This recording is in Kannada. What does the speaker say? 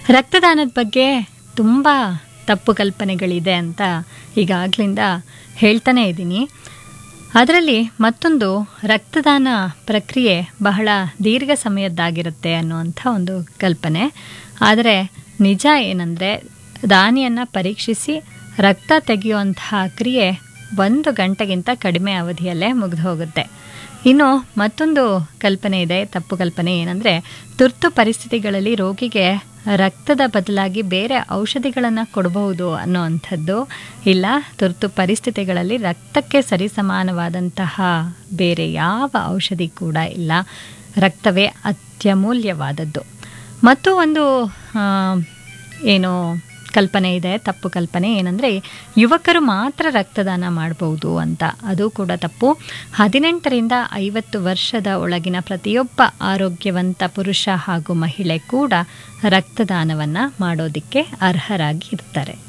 ರಕ್ತದಾನದ ಬಗ್ಗೆ ತುಂಬ ತಪ್ಪು ಕಲ್ಪನೆಗಳಿದೆ ಅಂತ ಈಗಾಗಲಿಂದ ಹೇಳ್ತಾನೇ ಇದ್ದೀನಿ ಅದರಲ್ಲಿ ಮತ್ತೊಂದು ರಕ್ತದಾನ ಪ್ರಕ್ರಿಯೆ ಬಹಳ ದೀರ್ಘ ಸಮಯದ್ದಾಗಿರುತ್ತೆ ಅನ್ನುವಂಥ ಒಂದು ಕಲ್ಪನೆ ಆದರೆ ನಿಜ ಏನಂದರೆ ದಾನಿಯನ್ನು ಪರೀಕ್ಷಿಸಿ ರಕ್ತ ತೆಗೆಯುವಂತಹ ಕ್ರಿಯೆ ಒಂದು ಗಂಟೆಗಿಂತ ಕಡಿಮೆ ಅವಧಿಯಲ್ಲೇ ಮುಗಿದು ಹೋಗುತ್ತೆ ಇನ್ನು ಮತ್ತೊಂದು ಕಲ್ಪನೆ ಇದೆ ತಪ್ಪು ಕಲ್ಪನೆ ಏನಂದರೆ ತುರ್ತು ಪರಿಸ್ಥಿತಿಗಳಲ್ಲಿ ರೋಗಿಗೆ ರಕ್ತದ ಬದಲಾಗಿ ಬೇರೆ ಔಷಧಿಗಳನ್ನು ಕೊಡಬಹುದು ಅನ್ನೋವಂಥದ್ದು ಇಲ್ಲ ತುರ್ತು ಪರಿಸ್ಥಿತಿಗಳಲ್ಲಿ ರಕ್ತಕ್ಕೆ ಸರಿಸಮಾನವಾದಂತಹ ಬೇರೆ ಯಾವ ಔಷಧಿ ಕೂಡ ಇಲ್ಲ ರಕ್ತವೇ ಅತ್ಯಮೂಲ್ಯವಾದದ್ದು ಮತ್ತು ಒಂದು ಆ, ಏನು ಕಲ್ಪನೆ ಇದೆ ತಪ್ಪು ಕಲ್ಪನೆ ಏನಂದರೆ ಯುವಕರು ಮಾತ್ರ ರಕ್ತದಾನ ಮಾಡ್ಬೋದು ಅಂತ ಅದು ಕೂಡ ತಪ್ಪು ಹದಿನೆಂಟರಿಂದ ಐವತ್ತು ವರ್ಷದ ಒಳಗಿನ ಪ್ರತಿಯೊಬ್ಬ ಆರೋಗ್ಯವಂತ ಪುರುಷ ಹಾಗೂ ಮಹಿಳೆ ಕೂಡ ರಕ್ತದಾನವನ್ನು ಮಾಡೋದಕ್ಕೆ ಅರ್ಹರಾಗಿ ಇರ್ತಾರೆ